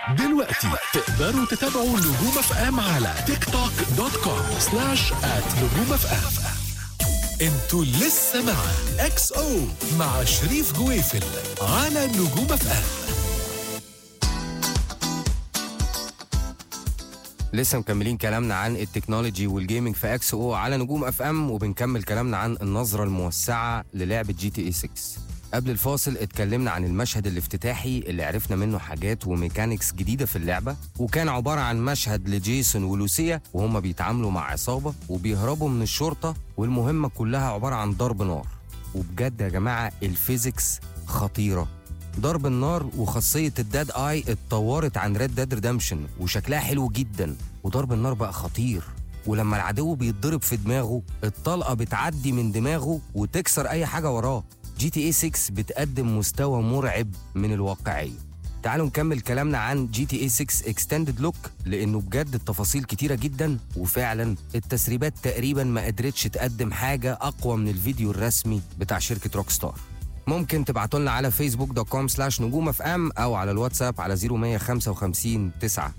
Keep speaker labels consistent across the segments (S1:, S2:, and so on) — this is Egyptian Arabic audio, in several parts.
S1: دلوقتي تقدروا تتابعوا نجوم اف ام على تيك توك دوت كوم سلاش ات نجوم اف ام انتوا لسه مع اكس او مع شريف جويفل على نجوم اف ام
S2: لسه مكملين كلامنا عن التكنولوجي والجيمنج في اكس او على نجوم اف ام وبنكمل كلامنا عن النظره الموسعه للعبه جي تي اي 6 قبل الفاصل اتكلمنا عن المشهد الافتتاحي اللي عرفنا منه حاجات وميكانيكس جديده في اللعبه وكان عباره عن مشهد لجيسون ولوسيا وهما بيتعاملوا مع عصابه وبيهربوا من الشرطه والمهمه كلها عباره عن ضرب نار وبجد يا جماعه الفيزيكس خطيره ضرب النار وخاصية الداد اي اتطورت عن ريد ديد ريدمشن وشكلها حلو جدا وضرب النار بقى خطير ولما العدو بيتضرب في دماغه الطلقة بتعدي من دماغه وتكسر أي حاجة وراه جي تي اي 6 بتقدم مستوى مرعب من الواقعية تعالوا نكمل كلامنا عن جي تي اي 6 اكستندد لوك لانه بجد التفاصيل كتيره جدا وفعلا التسريبات تقريبا ما قدرتش تقدم حاجه اقوى من الفيديو الرسمي بتاع شركه روك ستار ممكن تبعتوا لنا على فيسبوك دوت كوم سلاش نجوم اف ام او على الواتساب على 0155 9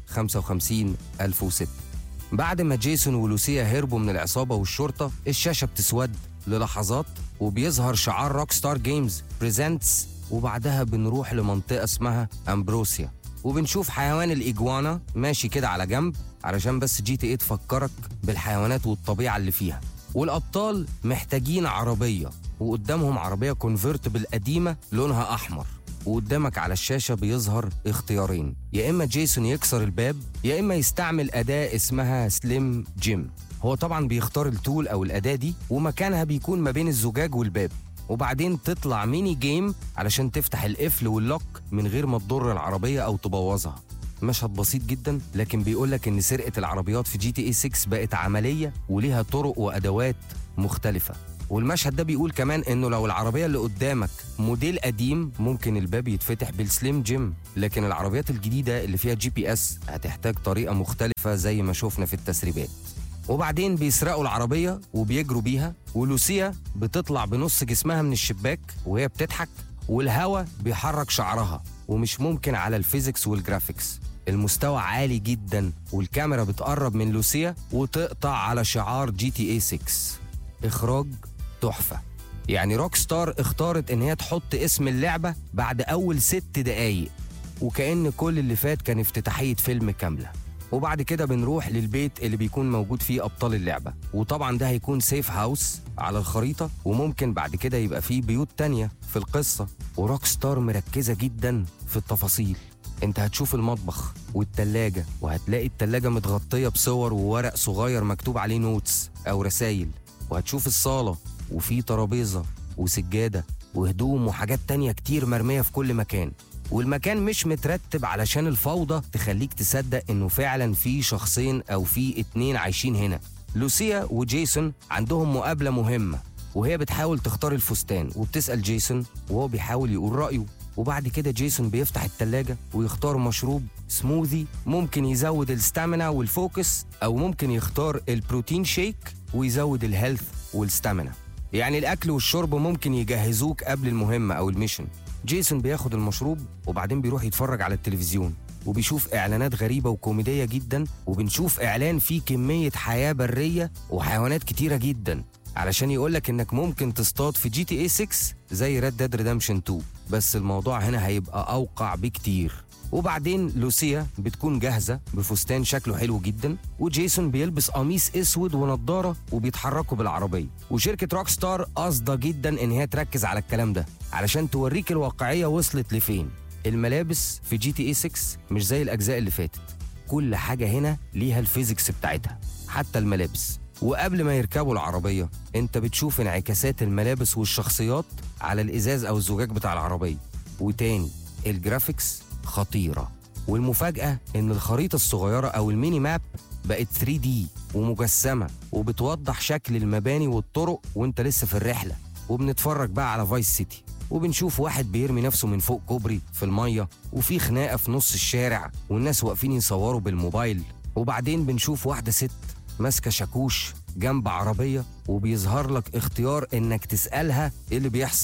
S2: 55 1006 بعد ما جيسون ولوسيا هربوا من العصابه والشرطه الشاشه بتسود للحظات وبيظهر شعار روك ستار جيمز بريزنتس وبعدها بنروح لمنطقه اسمها امبروسيا وبنشوف حيوان الاجوانا ماشي كده على جنب علشان بس جي تي ايه تفكرك بالحيوانات والطبيعه اللي فيها والابطال محتاجين عربيه وقدامهم عربيه كونفرتبل قديمه لونها احمر وقدامك على الشاشه بيظهر اختيارين يا اما جيسون يكسر الباب يا اما يستعمل اداه اسمها سليم جيم هو طبعا بيختار التول او الاداه دي ومكانها بيكون ما بين الزجاج والباب وبعدين تطلع ميني جيم علشان تفتح القفل واللوك من غير ما تضر العربيه او تبوظها مشهد بسيط جدا لكن بيقولك ان سرقه العربيات في جي تي اي 6 بقت عمليه وليها طرق وادوات مختلفه والمشهد ده بيقول كمان انه لو العربيه اللي قدامك موديل قديم ممكن الباب يتفتح بالسليم جيم لكن العربيات الجديده اللي فيها جي بي اس هتحتاج طريقه مختلفه زي ما شفنا في التسريبات وبعدين بيسرقوا العربيه وبيجروا بيها ولوسيا بتطلع بنص جسمها من الشباك وهي بتضحك والهوا بيحرك شعرها ومش ممكن على الفيزيكس والجرافيكس المستوى عالي جدا والكاميرا بتقرب من لوسيا وتقطع على شعار جي تي اي 6 اخراج تحفه يعني روك ستار اختارت ان هي تحط اسم اللعبه بعد اول ست دقايق وكأن كل اللي فات كان افتتاحيه فيلم كامله وبعد كده بنروح للبيت اللي بيكون موجود فيه ابطال اللعبه وطبعا ده هيكون سيف هاوس على الخريطه وممكن بعد كده يبقى فيه بيوت تانية في القصه وروك ستار مركزه جدا في التفاصيل انت هتشوف المطبخ والتلاجة وهتلاقي التلاجة متغطية بصور وورق صغير مكتوب عليه نوتس أو رسايل وهتشوف الصالة وفي ترابيزة وسجادة وهدوم وحاجات تانية كتير مرمية في كل مكان والمكان مش مترتب علشان الفوضى تخليك تصدق انه فعلا في شخصين او في اتنين عايشين هنا لوسيا وجيسون عندهم مقابلة مهمة وهي بتحاول تختار الفستان وبتسأل جيسون وهو بيحاول يقول رأيه وبعد كده جيسون بيفتح التلاجة ويختار مشروب سموذي ممكن يزود الستامينا والفوكس أو ممكن يختار البروتين شيك ويزود الهيلث والستامينا يعني الأكل والشرب ممكن يجهزوك قبل المهمة أو الميشن جيسون بياخد المشروب وبعدين بيروح يتفرج على التلفزيون وبيشوف اعلانات غريبه وكوميديه جدا وبنشوف اعلان فيه كميه حياه بريه وحيوانات كتيره جدا علشان يقولك انك ممكن تصطاد في جي تي اي 6 زي ريد ديد ريدمشن 2 بس الموضوع هنا هيبقى اوقع بكتير وبعدين لوسيا بتكون جاهزه بفستان شكله حلو جدا وجيسون بيلبس قميص اسود ونضاره وبيتحركوا بالعربيه وشركه روك ستار قاصده جدا ان هي تركز على الكلام ده علشان توريك الواقعيه وصلت لفين الملابس في جي تي اي 6 مش زي الاجزاء اللي فاتت كل حاجه هنا ليها الفيزيكس بتاعتها حتى الملابس وقبل ما يركبوا العربيه انت بتشوف انعكاسات الملابس والشخصيات على الازاز او الزجاج بتاع العربيه وتاني الجرافيكس خطيره والمفاجاه ان الخريطه الصغيره او الميني ماب بقت 3 دي ومجسمه وبتوضح شكل المباني والطرق وانت لسه في الرحله وبنتفرج بقى على فايس سيتي وبنشوف واحد بيرمي نفسه من فوق كوبري في الميه وفي خناقه في نص الشارع والناس واقفين يصوروا بالموبايل وبعدين بنشوف واحده ست ماسكه شاكوش جنب عربيه وبيظهر لك اختيار انك تسالها ايه اللي بيحصل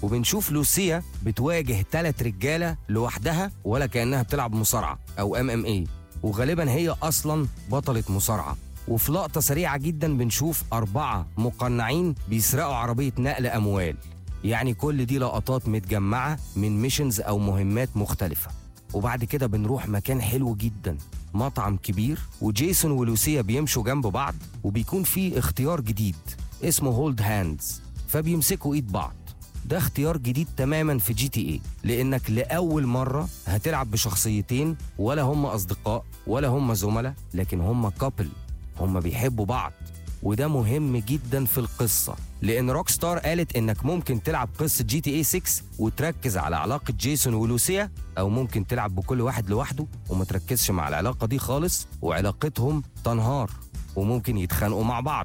S2: وبنشوف لوسيا بتواجه ثلاث رجاله لوحدها ولا كانها بتلعب مصارعه او ام ام اي وغالبا هي اصلا بطله مصارعه وفي لقطه سريعه جدا بنشوف اربعه مقنعين بيسرقوا عربيه نقل اموال يعني كل دي لقطات متجمعه من ميشنز او مهمات مختلفه وبعد كده بنروح مكان حلو جدا مطعم كبير وجيسون ولوسيا بيمشوا جنب بعض وبيكون في اختيار جديد اسمه هولد هاندز فبيمسكوا ايد بعض ده اختيار جديد تماما في جي تي اي لانك لاول مره هتلعب بشخصيتين ولا هم اصدقاء ولا هم زملاء لكن هم كابل هم بيحبوا بعض وده مهم جدا في القصة لأن روك ستار قالت إنك ممكن تلعب قصة جي تي اي 6 وتركز على علاقة جيسون ولوسيا أو ممكن تلعب بكل واحد لوحده وما تركزش مع العلاقة دي خالص وعلاقتهم تنهار وممكن يتخانقوا مع بعض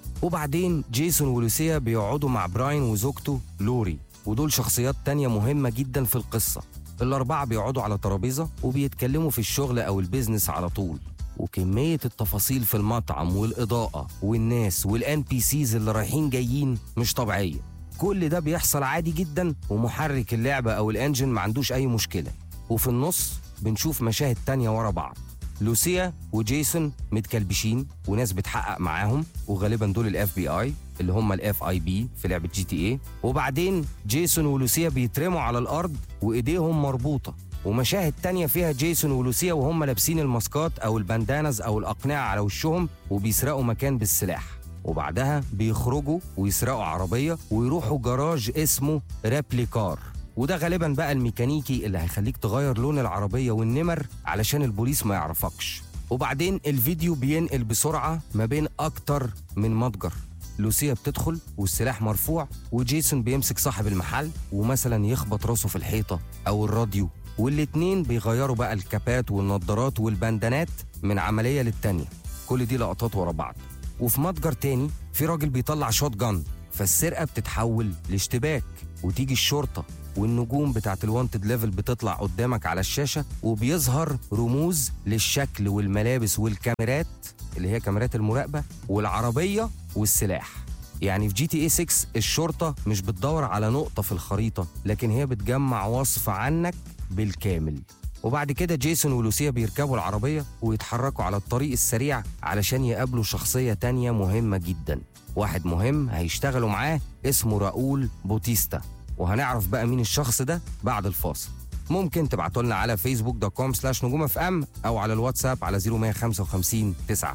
S2: وبعدين جيسون ولوسيا بيقعدوا مع براين وزوجته لوري ودول شخصيات تانية مهمة جدا في القصة الأربعة بيقعدوا على ترابيزة وبيتكلموا في الشغل أو البيزنس على طول وكمية التفاصيل في المطعم والإضاءة والناس والان بي سيز اللي رايحين جايين مش طبيعية كل ده بيحصل عادي جدا ومحرك اللعبة أو الانجن ما عندوش أي مشكلة وفي النص بنشوف مشاهد تانية ورا بعض لوسيا وجيسون متكلبشين وناس بتحقق معاهم وغالبا دول الاف بي اي اللي هم الاف اي بي في لعبه جي تي اي وبعدين جيسون ولوسيا بيترموا على الارض وايديهم مربوطه ومشاهد تانية فيها جيسون ولوسيا وهم لابسين الماسكات او الباندانز او الاقنعه على وشهم وبيسرقوا مكان بالسلاح وبعدها بيخرجوا ويسرقوا عربيه ويروحوا جراج اسمه ريبليكار وده غالبا بقى الميكانيكي اللي هيخليك تغير لون العربية والنمر علشان البوليس ما يعرفكش وبعدين الفيديو بينقل بسرعة ما بين أكتر من متجر لوسيا بتدخل والسلاح مرفوع وجيسون بيمسك صاحب المحل ومثلا يخبط راسه في الحيطة أو الراديو والاتنين بيغيروا بقى الكابات والنضارات والبندانات من عملية للتانية كل دي لقطات ورا بعض وفي متجر تاني في راجل بيطلع شوت جان فالسرقة بتتحول لاشتباك وتيجي الشرطة والنجوم بتاعت الوانتد ليفل بتطلع قدامك على الشاشة وبيظهر رموز للشكل والملابس والكاميرات اللي هي كاميرات المراقبة والعربية والسلاح يعني في جي تي اي 6 الشرطة مش بتدور على نقطة في الخريطة لكن هي بتجمع وصف عنك بالكامل وبعد كده جيسون ولوسيا بيركبوا العربية ويتحركوا على الطريق السريع علشان يقابلوا شخصية تانية مهمة جدا واحد مهم هيشتغلوا معاه اسمه راؤول بوتيستا وهنعرف بقى مين الشخص ده بعد الفاصل ممكن تبعتوا لنا على فيسبوك دوت كوم سلاش نجوم اف ام او على الواتساب على 0155 9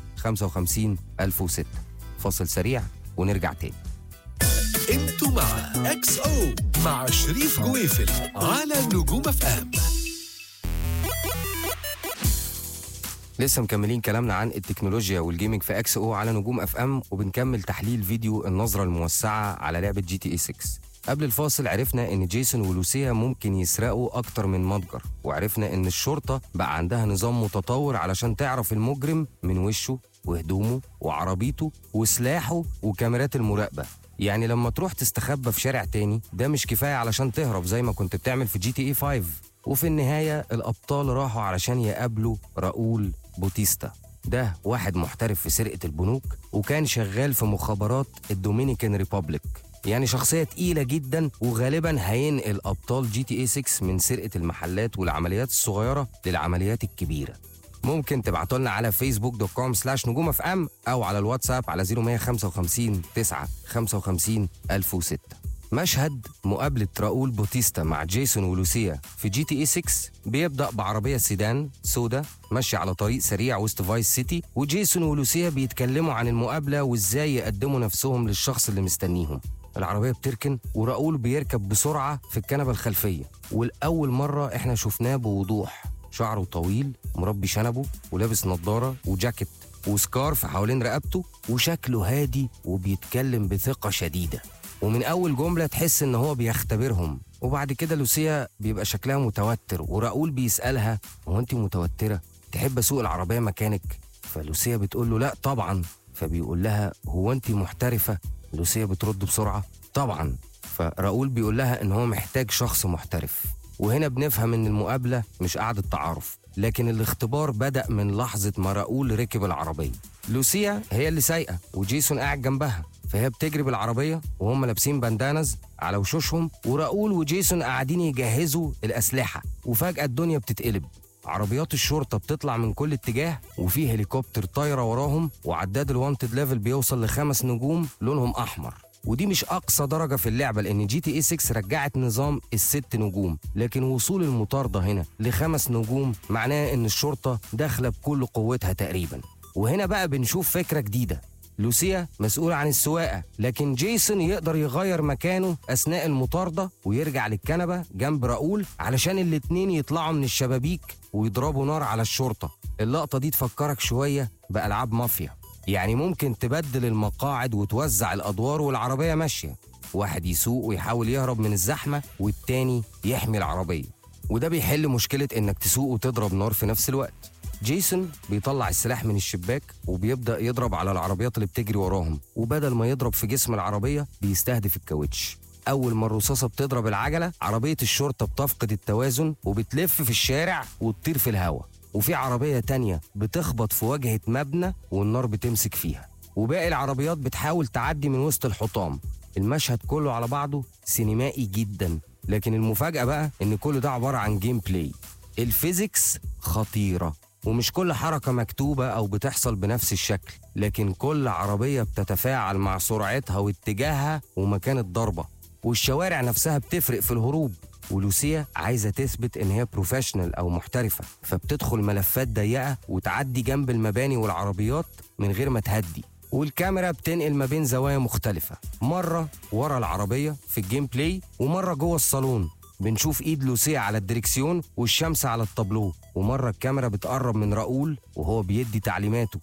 S2: 55 1006 فاصل سريع ونرجع تاني
S1: انتوا مع اكس او مع شريف جويفل على نجوم اف ام
S2: لسه مكملين كلامنا عن التكنولوجيا والجيمنج في اكس او على نجوم اف ام وبنكمل تحليل فيديو النظره الموسعه على لعبه جي تي اي 6 قبل الفاصل عرفنا ان جيسون ولوسيا ممكن يسرقوا اكتر من متجر وعرفنا ان الشرطه بقى عندها نظام متطور علشان تعرف المجرم من وشه وهدومه وعربيته وسلاحه وكاميرات المراقبه يعني لما تروح تستخبى في شارع تاني ده مش كفايه علشان تهرب زي ما كنت بتعمل في جي تي اي 5 وفي النهايه الابطال راحوا علشان يقابلوا راؤول بوتيستا ده واحد محترف في سرقه البنوك وكان شغال في مخابرات الدومينيكان ريبابليك يعني شخصية تقيلة جدا وغالبا هينقل أبطال جي تي اي 6 من سرقة المحلات والعمليات الصغيرة للعمليات الكبيرة ممكن تبعتوا لنا على فيسبوك دوت كوم سلاش نجوم اف ام او على الواتساب على 0155 9 55 1006 مشهد مقابلة راؤول بوتيستا مع جيسون ولوسيا في جي تي اي 6 بيبدأ بعربية سيدان سودا ماشية على طريق سريع وسط فايس سيتي وجيسون ولوسيا بيتكلموا عن المقابلة وازاي يقدموا نفسهم للشخص اللي مستنيهم العربية بتركن وراؤول بيركب بسرعة في الكنبة الخلفية والأول مرة احنا شفناه بوضوح شعره طويل مربي شنبه ولابس نظارة وجاكيت وسكارف حوالين رقبته وشكله هادي وبيتكلم بثقة شديدة ومن أول جملة تحس إن هو بيختبرهم وبعد كده لوسيا بيبقى شكلها متوتر وراؤول بيسألها هو أنت متوترة؟ تحب أسوق العربية مكانك؟ فلوسيا بتقول له لا طبعا فبيقول لها هو أنت محترفة؟ لوسيا بترد بسرعة طبعا فراؤول بيقول لها إن هو محتاج شخص محترف وهنا بنفهم إن المقابلة مش قعدة تعارف لكن الاختبار بدأ من لحظة ما راؤول ركب العربية لوسيا هي اللي سايقة وجيسون قاعد جنبها فهي بتجري بالعربية وهم لابسين باندانز على وشوشهم وراؤول وجيسون قاعدين يجهزوا الأسلحة وفجأة الدنيا بتتقلب عربيات الشرطة بتطلع من كل اتجاه وفي هليكوبتر طايرة وراهم وعداد الوانتد ليفل بيوصل لخمس نجوم لونهم أحمر ودي مش أقصى درجة في اللعبة لأن جي تي اي 6 رجعت نظام الست نجوم لكن وصول المطاردة هنا لخمس نجوم معناه إن الشرطة داخلة بكل قوتها تقريبا وهنا بقى بنشوف فكرة جديدة لوسيا مسؤولة عن السواقة لكن جيسون يقدر يغير مكانه أثناء المطاردة ويرجع للكنبة جنب راؤول علشان الاتنين يطلعوا من الشبابيك ويضربوا نار على الشرطة اللقطة دي تفكرك شوية بألعاب مافيا يعني ممكن تبدل المقاعد وتوزع الأدوار والعربية ماشية واحد يسوق ويحاول يهرب من الزحمة والتاني يحمي العربية وده بيحل مشكلة إنك تسوق وتضرب نار في نفس الوقت جيسون بيطلع السلاح من الشباك وبيبدأ يضرب على العربيات اللي بتجري وراهم وبدل ما يضرب في جسم العربية بيستهدف الكاوتش أول ما الرصاصة بتضرب العجلة عربية الشرطة بتفقد التوازن وبتلف في الشارع وتطير في الهواء وفي عربية تانية بتخبط في واجهة مبنى والنار بتمسك فيها وباقي العربيات بتحاول تعدي من وسط الحطام المشهد كله على بعضه سينمائي جدا لكن المفاجأة بقى إن كل ده عبارة عن جيم بلاي الفيزيكس خطيرة ومش كل حركة مكتوبة أو بتحصل بنفس الشكل لكن كل عربية بتتفاعل مع سرعتها واتجاهها ومكان الضربة والشوارع نفسها بتفرق في الهروب ولوسيا عايزة تثبت إن هي بروفيشنال أو محترفة فبتدخل ملفات ضيقة وتعدي جنب المباني والعربيات من غير ما تهدي والكاميرا بتنقل ما بين زوايا مختلفة مرة ورا العربية في الجيم بلاي ومرة جوه الصالون بنشوف ايد لوسيا على الدركسيون والشمس على الطابلوه ومرة الكاميرا بتقرب من راؤول وهو بيدي تعليماته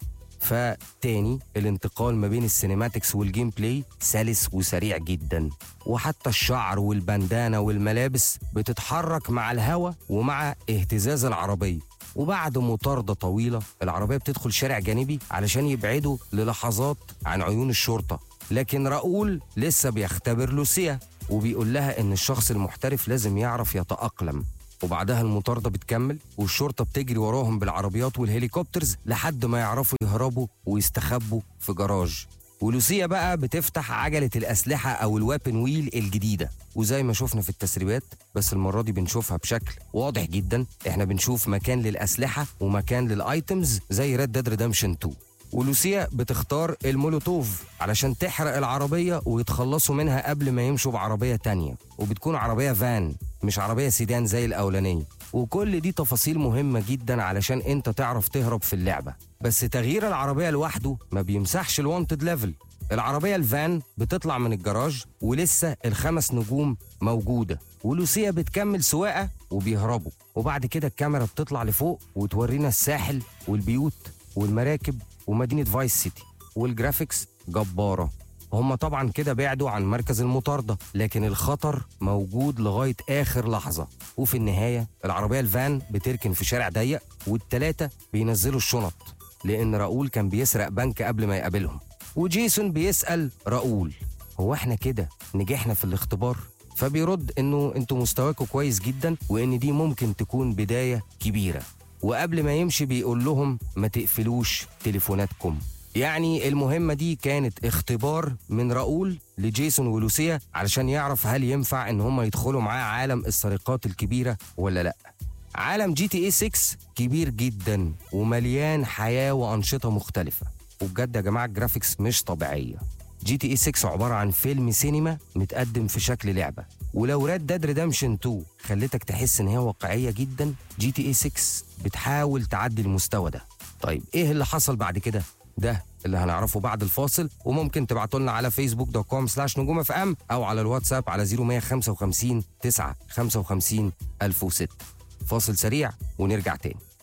S2: فتاني الانتقال ما بين السينماتكس والجيم بلاي سلس وسريع جدا وحتى الشعر والبندانة والملابس بتتحرك مع الهوا ومع اهتزاز العربية وبعد مطاردة طويلة العربية بتدخل شارع جانبي علشان يبعدوا للحظات عن عيون الشرطة لكن راؤول لسه بيختبر لوسيا وبيقول لها ان الشخص المحترف لازم يعرف يتأقلم وبعدها المطاردة بتكمل والشرطة بتجري وراهم بالعربيات والهليكوبترز لحد ما يعرفوا يهربوا ويستخبوا في جراج ولوسيا بقى بتفتح عجلة الأسلحة أو الوابن ويل الجديدة وزي ما شفنا في التسريبات بس المرة دي بنشوفها بشكل واضح جدا احنا بنشوف مكان للأسلحة ومكان للآيتمز زي ريد ديد ريدمشن 2 ولوسيا بتختار المولوتوف علشان تحرق العربية ويتخلصوا منها قبل ما يمشوا بعربية تانية وبتكون عربية فان مش عربية سيدان زي الأولانية وكل دي تفاصيل مهمة جدا علشان انت تعرف تهرب في اللعبة بس تغيير العربية لوحده ما بيمسحش الوانتد ليفل العربية الفان بتطلع من الجراج ولسه الخمس نجوم موجودة ولوسيا بتكمل سواقة وبيهربوا وبعد كده الكاميرا بتطلع لفوق وتورينا الساحل والبيوت والمراكب ومدينة فايس سيتي والجرافيكس جبارة هم طبعا كده بعدوا عن مركز المطاردة لكن الخطر موجود لغاية آخر لحظة وفي النهاية العربية الفان بتركن في شارع ضيق والتلاتة بينزلوا الشنط لأن راؤول كان بيسرق بنك قبل ما يقابلهم وجيسون بيسأل راؤول هو احنا كده نجحنا في الاختبار فبيرد انه انتوا مستواكم كويس جدا وان دي ممكن تكون بداية كبيرة وقبل ما يمشي بيقول لهم ما تقفلوش تليفوناتكم يعني المهمة دي كانت اختبار من راؤول لجيسون ولوسيا علشان يعرف هل ينفع ان هم يدخلوا معاه عالم السرقات الكبيرة ولا لا عالم جي تي اي 6 كبير جدا ومليان حياة وأنشطة مختلفة وبجد يا جماعة الجرافيكس مش طبيعية جي تي اي 6 عبارة عن فيلم سينما متقدم في شكل لعبة ولو ريد ديد ريدمشن 2 خلتك تحس ان هي واقعية جدا جي تي اي 6 بتحاول تعدي المستوى ده طيب ايه اللي حصل بعد كده ده اللي هنعرفه بعد الفاصل وممكن تبعتوا لنا على فيسبوك دوت كوم سلاش نجوم اف ام او على الواتساب على 0155 9 55 1006 فاصل سريع ونرجع تاني